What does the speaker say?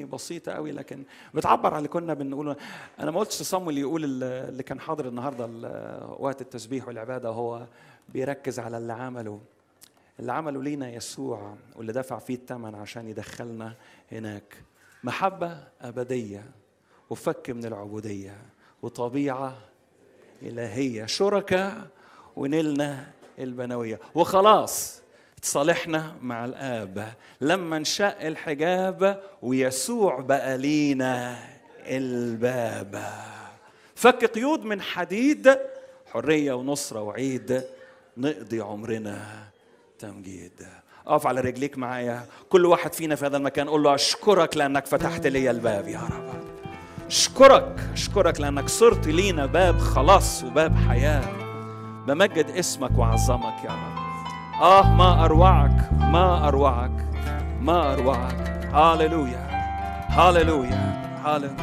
بسيطه قوي لكن بتعبر عن اللي كنا بنقوله انا ما قلتش صمويل يقول ال- اللي كان حاضر النهارده ال- وقت التسبيح والعباده هو بيركز على اللي عمله اللي عمله لينا يسوع واللي دفع فيه الثمن عشان يدخلنا هناك محبه ابديه وفك من العبوديه وطبيعه إلهية شركاء ونلنا البنوية وخلاص تصالحنا مع الآب لما انشق الحجاب ويسوع بقى لينا الباب فك قيود من حديد حرية ونصرة وعيد نقضي عمرنا تمجيد اقف على رجليك معايا كل واحد فينا في هذا المكان قول له اشكرك لانك فتحت لي الباب يا رب اشكرك اشكرك لانك صرت لينا باب خلاص وباب حياه بمجد اسمك واعظمك يا رب اه ما اروعك ما اروعك ما اروعك هاليلويا هاليلويا هاليلويا